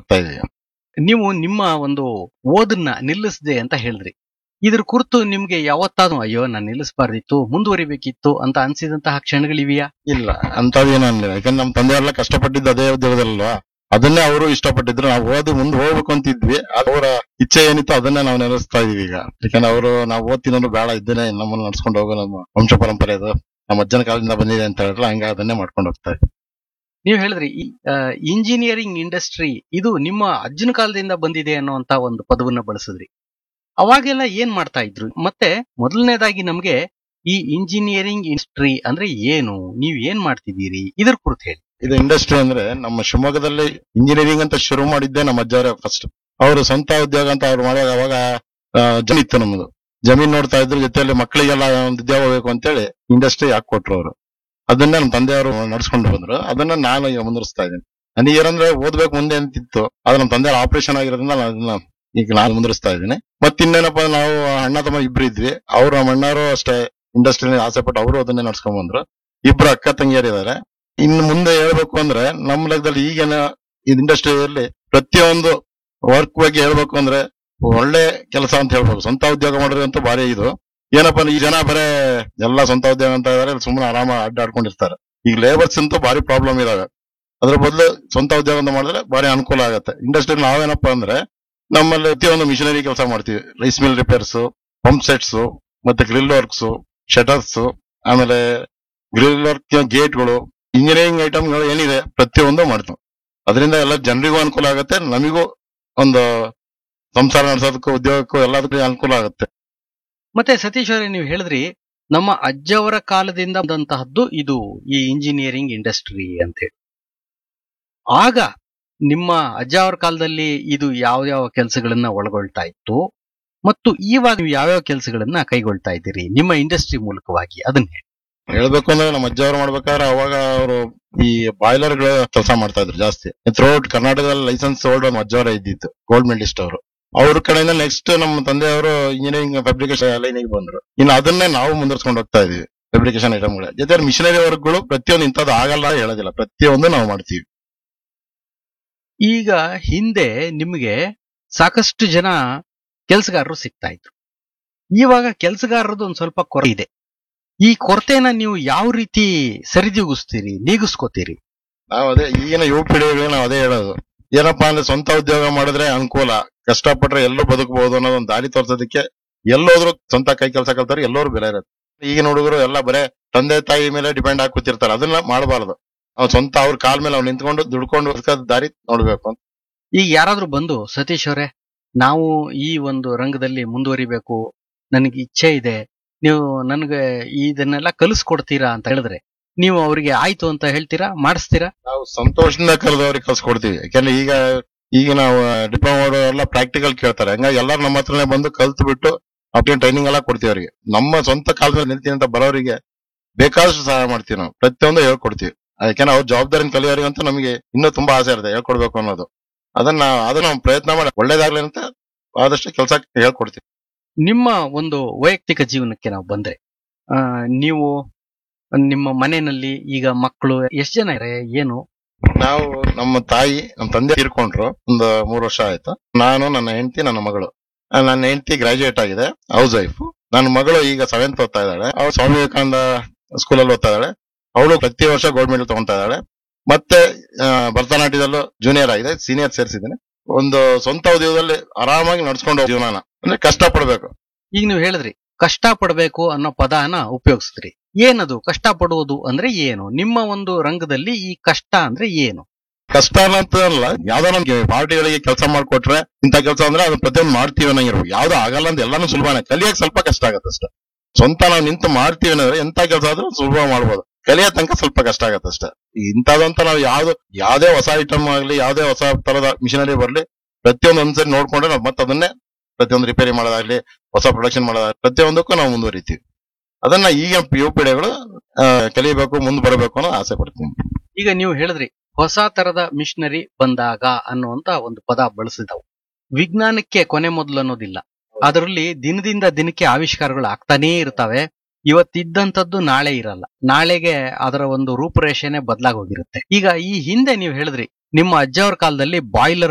ಹೋಗ್ತಾ ಇದೀವಿ ನೀವು ನಿಮ್ಮ ಒಂದು ಓದನ್ನ ನಿಲ್ಲಿಸದೆ ಅಂತ ಹೇಳಿದ್ರಿ ಇದ್ರ ಕುರಿತು ನಿಮ್ಗೆ ಯಾವತ್ತಾದ್ರೂ ಅಯ್ಯೋ ನಾನು ನಿಲ್ಲಿಸಬಾರ್ದಿತ್ತು ಮುಂದುವರಿಬೇಕಿತ್ತು ಅಂತ ಅನ್ಸಿದಂತಹ ಕ್ಷಣಗಳಿವೆಯಾ ಇಲ್ಲ ಅಂತದೇನು ಅನ್ಲಿಲ್ಲ ಯಾಕಂದ್ರೆ ನಮ್ಮ ತಂದೆಯವರೆಲ್ಲ ಕಷ್ಟಪಟ್ಟಿದ್ದು ಅದೇ ಉದ್ಯೋಗದಲ್ವಾ ಅದನ್ನೇ ಅವರು ಇಷ್ಟಪಟ್ಟಿದ್ರು ನಾವು ಓದಿ ಮುಂದೆ ಹೋಗ್ಬೇಕು ಅಂತಿದ್ವಿ ಅವರ ಇಚ್ಛೆ ಏನಿತ್ತು ಅದನ್ನೇ ನಾವು ನೆನೆಸ್ತಾ ಇದೀವಿ ಈಗ ಯಾಕಂದ್ರೆ ಅವರು ನಾವು ಓದ್ತಿನೋರು ಬೇಡ ಇದ್ದೇನೆ ನಮ್ಮನ್ನ ನಡ್ಸ್ಕೊಂಡು ಹೋಗೋ ನಮ್ಮ ವಂಶ ಪರಂಪರೆ ಅದು ನಮ್ಮ ಅಜ್ಜನ ಕಾಲದಿಂದ ಬಂದಿದೆ ಅಂತ ಹೇಳಿದ್ರೆ ಹಂಗ ಅದನ್ನೇ ಮಾಡ್ಕೊಂಡು ಹೋಗ್ತಾ ಇದ್ವಿ ನೀವು ಹೇಳಿದ್ರಿ ಇಂಜಿನಿಯರಿಂಗ್ ಇಂಡಸ್ಟ್ರಿ ಇದು ನಿಮ್ಮ ಅಜ್ಜನ ಕಾಲದಿಂದ ಬಂದಿದೆ ಅನ್ನುವಂತ ಒಂದು ಪದವನ್ನ ಬಳಸಿದ್ರಿ ಅವಾಗೆಲ್ಲ ಏನ್ ಮಾಡ್ತಾ ಇದ್ರು ಮತ್ತೆ ಮೊದಲನೇದಾಗಿ ನಮ್ಗೆ ಈ ಇಂಜಿನಿಯರಿಂಗ್ ಇಂಡಸ್ಟ್ರಿ ಅಂದ್ರೆ ಏನು ನೀವ್ ಏನ್ ಮಾಡ್ತಿದ್ದೀರಿ ಇದ್ರ ಕುರಿತು ಹೇಳಿ ಇದು ಇಂಡಸ್ಟ್ರಿ ಅಂದ್ರೆ ನಮ್ಮ ಶಿವಮೊಗ್ಗದಲ್ಲಿ ಇಂಜಿನಿಯರಿಂಗ್ ಅಂತ ಶುರು ಮಾಡಿದ್ದೆ ನಮ್ಮ ಅಜ್ಜವರೇ ಫಸ್ಟ್ ಅವರು ಸ್ವಂತ ಉದ್ಯೋಗ ಅಂತ ಅವ್ರು ಮಾಡುವಾಗ ಅವಾಗ ಆ, ಜಮೀನ್ ಇತ್ತು ನಮ್ದು ಜಮೀನ್ ನೋಡ್ತಾ ಇದ್ರು ಜೊತೆಯಲ್ಲಿ ಮಕ್ಕಳಿಗೆಲ್ಲ ಒಂದು ಉದ್ಯೋಗ ಬೇಕು ಅಂತೇಳಿ ಇಂಡಸ್ಟ್ರಿ ಹಾಕೊಟ್ರು ಅವರು ಅದನ್ನ ನಮ್ಮ ತಂದೆಯವರು ನಡ್ಸ್ಕೊಂಡು ಬಂದ್ರು ಅದನ್ನ ನಾನು ಈಗ ಮುಂದುವರಿಸ್ತಾ ಇದ್ದೀನಿ ನನಗೆ ಏನಂದ್ರೆ ಓದ್ಬೇಕು ಮುಂದೆ ಅಂತಿತ್ತು ಆದ್ರೆ ನಮ್ಮ ತಂದೆಯವ್ರ ಆಪರೇಷನ್ ಆಗಿರೋದ್ರಿಂದ ನಾನು ಅದನ್ನ ಈಗ ನಾನು ಮುಂದುವರಿಸ್ತಾ ಇದ್ದೀನಿ ಮತ್ತೆ ಇನ್ನೇನಪ್ಪ ನಾವು ಅಣ್ಣ ತಮ್ಮ ಇಬ್ರು ಇದ್ವಿ ಅವ್ರು ನಮ್ಮ ಅಣ್ಣವರು ಅಷ್ಟೇ ಇಂಡಸ್ಟ್ರಿ ಆಸೆ ಪಟ್ಟು ಅವರು ಅದನ್ನೇ ನಡ್ಸ್ಕೊಂಡ್ ಬಂದ್ರು ಇಬ್ರು ಅಕ್ಕ ತಂಗಿಯರಿದ್ದಾರೆ ಇನ್ನು ಮುಂದೆ ಹೇಳ್ಬೇಕು ಅಂದ್ರೆ ನಮ್ಮ ಲೆಕ್ಕದಲ್ಲಿ ಈಗಿನ ಇಂಡಸ್ಟ್ರಿಯಲ್ಲಿ ಪ್ರತಿಯೊಂದು ವರ್ಕ್ ಬಗ್ಗೆ ಹೇಳ್ಬೇಕು ಅಂದ್ರೆ ಒಳ್ಳೆ ಕೆಲಸ ಅಂತ ಹೇಳ್ಬೇಕು ಸ್ವಂತ ಉದ್ಯೋಗ ಮಾಡೋದು ಅಂತೂ ಭಾರಿ ಇದು ಏನಪ್ಪ ಅಂದ್ರೆ ಈ ಜನ ಬರೇ ಎಲ್ಲ ಸ್ವಂತ ಉದ್ಯೋಗ ಅಂತ ಇದಾರೆ ಸುಮ್ಮನೆ ಆರಾಮ ಅಡ್ಡಾಡ್ಕೊಂಡಿರ್ತಾರೆ ಈಗ ಲೇಬರ್ಸ್ ಅಂತೂ ಭಾರಿ ಪ್ರಾಬ್ಲಮ್ ಇದಾವೆ ಅದ್ರ ಬದಲು ಸ್ವಂತ ಉದ್ಯೋಗ ಅಂತ ಮಾಡಿದ್ರೆ ಭಾರಿ ಅನುಕೂಲ ಆಗುತ್ತೆ ಇಂಡಸ್ಟ್ರಿ ನಾವೇನಪ್ಪ ಅಂದ್ರೆ ನಮ್ಮಲ್ಲಿ ಪ್ರತಿಯೊಂದು ಮಿಷನರಿ ಕೆಲಸ ಮಾಡ್ತೀವಿ rice mill repairs pump sets ಮತ್ತೆ ಗ್ರಿಲ್ ವರ್ಕ್ಸ್ ಶಟರ್ಸ್ ಆಮೇಲೆ ಗ್ರಿಲ್ ವರ್ಕ್ ಗೇಟ್ಗಳು ಇಂಜಿನಿಯರಿಂಗ್ ಐಟಮ್ಗಳು ಏನಿದೆ ಪ್ರತಿಯೊಂದು ಮಾಡ್ತೀವಿ ಅದರಿಂದ ಎಲ್ಲ ಜನರಿಗೂ ಅನುಕೂಲ ಆಗುತ್ತೆ ನಮಿಗೂ ಒಂದು ಸಂಸಾರ ನಡೆಸೋದಕ್ಕೂ ಉದ್ಯೋಗಕ್ಕೂ ಎಲ್ಲದಕ್ಕೂ ಅನುಕೂಲ ಆಗುತ್ತೆ ಮತ್ತೆ ಸತೀಶ್ ಅವರೇ ನೀವು ಹೇಳಿದ್ರಿ ನಮ್ಮ ಅಜ್ಜವರ ಕಾಲದಿಂದ ಬಂದಂತಹದ್ದು ಇದು ಈ ಇಂಜಿನಿಯರಿಂಗ್ ಇಂಡಸ್ಟ್ರಿ ಅಂತ ಹೇಳಿ ಆಗ ನಿಮ್ಮ ಅಜ್ಜ ಅವರ ಕಾಲದಲ್ಲಿ ಇದು ಯಾವ ಯಾವ ಕೆಲಸಗಳನ್ನ ಒಳಗೊಳ್ತಾ ಇತ್ತು ಮತ್ತು ಇವಾಗ ನೀವು ಯಾವ್ಯಾವ ಕೆಲಸಗಳನ್ನ ಕೈಗೊಳ್ತಾ ಇದ್ದೀರಿ ನಿಮ್ಮ ಇಂಡಸ್ಟ್ರಿ ಮೂಲಕವಾಗಿ ಅದನ್ನ ಹೇಳಿ ಹೇಳ್ಬೇಕು ಅಂದ್ರೆ ನಮ್ಮ ಅಜ್ಜವ್ರು ಮಾಡ್ಬೇಕಾದ್ರೆ ಅವಾಗ ಅವರು ಈ ಬಾಯ್ಲರ್ ಗಳ ಕೆಲಸ ಮಾಡ್ತಾ ಇದ್ರು ಜಾಸ್ತಿ ಥ್ರೋಟ್ ಕರ್ನಾಟಕದಲ್ಲಿ ಲೈಸೆನ್ಸ್ ಹೋಲ್ಡ್ ನಮ್ಮ ಅಜ್ಜವರೇ ಇದ್ದಿತ್ತು ಗೋಲ್ಡ್ ಮೆಡಲಿಸ್ಟ್ ಅವರು ಅವ್ರ ಕಡೆಯಿಂದ ನೆಕ್ಸ್ಟ್ ನಮ್ಮ ತಂದೆಯವರು ಇಂಜಿನಿಯರಿಂಗ್ ಫ್ಯಾಬ್ರಿಕೇಶನ್ ಲೈನಿಗೆ ಬಂದ್ರು ಇನ್ನು ಅದನ್ನೇ ನಾವು ಮುಂದುವರ್ಸ್ಕೊಂಡು ಹೋಗ್ತಾ ಇದೀವಿ ಫ್ಯಾಬ್ರಿಕೇಶನ್ ಐಟಮ್ಗಳ ಜೊತೆ ಮಿಷನರಿ ವರ್ಕ್ಗಳು ಪ್ರತಿಯೊಂದು ಇಂಥದ್ದು ಆಗಲ್ಲ ಹೇಳೋದಿಲ್ಲ ಪ್ರತಿಯೊಂದು ನಾವು ಮಾಡ್ತೀವಿ ಈಗ ಹಿಂದೆ ನಿಮಗೆ ಸಾಕಷ್ಟು ಜನ ಕೆಲಸಗಾರರು ಸಿಗ್ತಾ ಇದ್ರು ಇವಾಗ ಕೆಲಸಗಾರರದ್ದು ಒಂದ್ ಸ್ವಲ್ಪ ಕೊರತೆ ಇದೆ ಈ ಕೊರತೆನ ನೀವು ಯಾವ ರೀತಿ ಸರಿದೂಗಿಸ್ತೀರಿ ನೀಗಿಸ್ಕೋತೀರಿ ನಾವು ಅದೇ ಈಗಿನ ಯುವ ಪೀಳಿಗೆಗೆ ನಾವು ಅದೇ ಹೇಳೋದು ಏನಪ್ಪಾ ಅಂದ್ರೆ ಸ್ವಂತ ಉದ್ಯೋಗ ಮಾಡಿದ್ರೆ ಅನುಕೂಲ ಕಷ್ಟಪಟ್ರೆ ಎಲ್ಲೂ ಬದುಕಬಹುದು ಅನ್ನೋದು ಒಂದು ದಾರಿ ತೋರ್ಸೋದಕ್ಕೆ ಎಲ್ಲೋದ್ರು ಸ್ವಂತ ಕೈ ಕೆಲಸ ಕಲ್ತಾರೆ ಎಲ್ಲರೂ ಬೆಲೆ ಇರುತ್ತೆ ಈಗಿನ ಹುಡುಗರು ಎಲ್ಲ ಬರೇ ತಂದೆ ತಾಯಿ ಮೇಲೆ ಡಿಪೆಂಡ್ ಆಗಿ ಕೂತಿರ್ತಾರೆ ಅದನ್ನ ಮಾಡಬಾರ್ದು ಅವ್ನು ಸ್ವಂತ ಅವ್ರ ಕಾಲ್ ಮೇಲೆ ಅವ್ನು ನಿಂತ್ಕೊಂಡು ದುಡ್ಕೊಂಡು ಬದುಕೋದ್ ದಾರಿ ನೋಡ್ಬೇಕು ಅಂತ ಈಗ ಯಾರಾದ್ರೂ ಬಂದು ಸತೀಶ್ ಅವರೇ ನಾವು ಈ ಒಂದು ರಂಗದಲ್ಲಿ ಮುಂದುವರಿಬೇಕು ನನಗೆ ಇಚ್ಛೆ ಇದೆ ನೀವು ನನಗೆ ಇದನ್ನೆಲ್ಲ ಕಲಿಸ್ಕೊಡ್ತೀರಾ ಅಂತ ಹೇಳಿದ್ರೆ ನೀವು ಅವರಿಗೆ ಆಯ್ತು ಅಂತ ಹೇಳ್ತೀರಾ ಮಾಡಿಸ್ತೀರಾ ನಾವು ಸಂತೋಷದಿಂದ ಕರೆದವ್ರಿಗೆ ಕಲ್ಸ್ಕೊಡ್ತೀವಿ ಯಾಕಂದ್ರೆ ಈಗ ಈಗ ನಾವು ಡಿಪ್ಲೊಮಾ ಎಲ್ಲ ಪ್ರಾಕ್ಟಿಕಲ್ ಕೇಳ್ತಾರೆ ಹಂಗಾಗಿ ಎಲ್ಲರೂ ನಮ್ಮ ಹತ್ರನೇ ಬಂದು ಕಲ್ತು ಬಿಟ್ಟು ಅವ್ರಿಗೆ ಟ್ರೈನಿಂಗ್ ಎಲ್ಲ ಕೊಡ್ತೀವಿ ಅವ್ರಿಗೆ ನಮ್ಮ ಸ್ವಂತ ಕಾಲ ಮೇಲೆ ನಿಲ್ತೀನಿ ಅಂತ ಬರೋರಿಗೆ ಬೇಕಾದಷ್ಟು ಸಹಾಯ ಮಾಡ್ತೀವಿ ನಾವು ಪ್ರತಿಯೊಂದು ಹೇಳ್ಕೊಡ್ತೀವಿ ಯಾಕಂದ್ರೆ ಅವ್ರ ಜವಾಬ್ದಾರಿನ ಕಲಿಯೋರಿಗೆ ಅಂತ ನಮಗೆ ಇನ್ನೂ ತುಂಬಾ ಆಸೆ ಇರುತ್ತೆ ಹೇಳ್ಕೊಡ್ಬೇಕು ಅನ್ನೋದು ಅದನ್ನ ಅದನ್ನ ನಾವು ಪ್ರಯತ್ನ ಮಾಡಿ ಒಳ್ಳೇದಾಗ್ಲಿ ಅಂತ ಆದಷ್ಟು ಕೆಲಸ ಹೇಳ್ಕೊಡ್ತೀವಿ ನಿಮ್ಮ ಒಂದು ವೈಯಕ್ತಿಕ ಜೀವನಕ್ಕೆ ನಾವು ಬಂದ್ರೆ ಆ, ನೀವು ನಿಮ್ಮ ಮನೆಯಲ್ಲಿ ಈಗ ಮಕ್ಕಳು ಎಷ್ಟು ಜನ ಇದ್ದಾರೆ ಏನು ನಾವು ನಮ್ಮ ತಾಯಿ ನಮ್ಮ ತಂದೆ ತೀರ್ಕೊಂಡ್ರು ಒಂದು ಮೂರು ವರ್ಷ ಆಯ್ತು ನಾನು ನನ್ನ ಹೆಂಡತಿ ನನ್ನ ಮಗಳು ಆ, ನನ್ನ ಹೆಂಡತಿ ಗ್ರಾಜುಯೇಟ್ ಆಗಿದೆ ಹೌಸ್ ವೈಫ್ ನನ್ನ ಮಗಳು ಈಗ ಸೆವೆಂತ್ ಓದ್ತಾ ಇದ್ದಾಳೆ ಅವಳು ಸ್ವಾಮಿ ವಿವೇಕಾನಂದ ಸ್ಕೂಲಲ್ಲಿ ಓದ್ತಾ ಇದ್ದಾಳೆ ಅವಳು ಪ್ರತಿ ವರ್ಷ ಗೋಲ್ಡ್ ಮೆಡಲ್ ತಗೊಂತಾ ಇದ್ದಾಳೆ ಮತ್ತೆ ಆ, ಭರತನಾಟ್ಯದಲ್ಲೂ ಜೂನಿಯರ್ ಆಗಿದೆ ಸೀನಿಯರ್ ಸೇರಿಸಿದ್ದೀನಿ ಒಂದು ಸ್ವಂತ ಉದ್ಯೋಗದಲ್ಲಿ ಆರಾಮಾಗಿ ನಡ್ಸ್ಕೊಂಡು ಹೋಗೋ ಜೀವನಾನ ಅಂದ್ರೆ ಕಷ್ಟ ಪಡ್ಬೇಕು ಈಗ ನೀವು ಹೇಳಿದ್ರಿ ಕಷ್ಟ ಪಡಬೇಕು ಅನ್ನೋ ಪದನ ಉಪಯೋಗಿಸಿದ್ರಿ ಏನದು ಕಷ್ಟ ಪಡುವುದು ಅಂದ್ರೆ ಏನು ನಿಮ್ಮ ಒಂದು ರಂಗದಲ್ಲಿ ಈ ಕಷ್ಟ ಅಂದ್ರೆ ಏನು ಕಷ್ಟ ಅಂತ ಅಲ್ಲ ಯಾವ್ದೋ ನಮ್ಗೆ ಪಾರ್ಟಿಗಳಿಗೆ ಕೆಲಸ ಮಾಡ್ಕೊಟ್ರೆ ಇಂಥ ಕೆಲಸ ಅಂದ್ರೆ ಅದು ಪ್ರತಿಯೊಂದು ಮಾಡ್ತೀವಿ ಅನ್ನಂಗಿರ್ಬೇಕು ಯಾವ್ದು ಆಗಲ್ಲ ಅಂತ ಎಲ್ಲಾನು ಸುಲಭನೇ ಕಲಿಯಕ್ ಸ್ವಲ್ಪ ಕಷ್ಟ ಆಗತ್ತೆ ಅಷ್ಟೇ ಸ್ವಂತ ನಾವು ನಿಂತು ಮಾಡ್ತೀವಿ ಅಂದ್ರೆ ಎಂತ ಕೆಲಸ ಆದ್ರೂ ಸುಲಭ ಮಾಡ್ಬೋದು ಕಲಿಯೋ ತನಕ ಸ್ವಲ್ಪ ಕಷ್ಟ ಆಗತ್ತೆ ಅಷ್ಟೇ ಇಂಥದಂತ ನಾವು ಯಾವ್ದು ಯಾವ್ದೇ ಹೊಸ ಐಟಮ್ ಆಗ್ಲಿ ಯಾವ್ದೇ ಹೊಸ ತರದ ಮಿಷನರಿ ಬರ್ಲಿ ಪ್ರತಿಯೊಂದು ಒಂದ್ಸರಿ ನೋಡ್ಕೊಂಡ್ರೆ ನಾವು ಮತ್ತೆ ಅದನ್ನೇ ಪ್ರತಿಯೊಂದು ರಿಪೇರಿ ಮಾಡೋದಾಗ್ಲಿ ಹೊಸ ಪ್ರೊಡಕ್ಷನ್ ಮಾಡೋದಾಗ್ಲಿ ಪ್ರತಿಯೊಂದಕ್ಕೂ ನಾವು ಮುಂದುವರಿತೀವಿ ಅದನ್ನ ಈಗ ಯುವ ಪೀಳಿಗೆಗಳು ಆ, ಕಲಿಬೇಕು ಮುಂದೆ ಬರಬೇಕು ಅನ್ನೋ ಆಸೆ ಪಡ್ತೀನಿ ಈಗ ನೀವು ಹೇಳಿದ್ರಿ ಹೊಸ ತರದ ಮಿಷನರಿ ಬಂದಾಗ ಅನ್ನುವಂತ ಒಂದು ಪದ ಬಳಸಿದವು ವಿಜ್ಞಾನಕ್ಕೆ ಕೊನೆ ಮೊದಲು ಅನ್ನೋದಿಲ್ಲ ಅದರಲ್ಲಿ ದಿನದಿಂದ ದಿನಕ್ಕೆ ಆವಿಷ್ಕಾರಗಳು ಆಗ್ತಾನೇ ಇರ್ತವೆ ಇವತ್ತಿದ್ದಂಥದ್ದು ನಾಳೆ ಇರಲ್ಲ ನಾಳೆಗೆ ಅದರ ಒಂದು ರೂಪುರೇಷೆನೆ ಬದಲಾಗಿ ಹೋಗಿರುತ್ತೆ ಈಗ ಈ ಹಿಂದೆ ನೀವು ಹೇಳಿದ್ರಿ ನಿಮ್ಮ ಅಜ್ಜವ್ರ ಕಾಲದಲ್ಲಿ ಬಾಯ್ಲರ್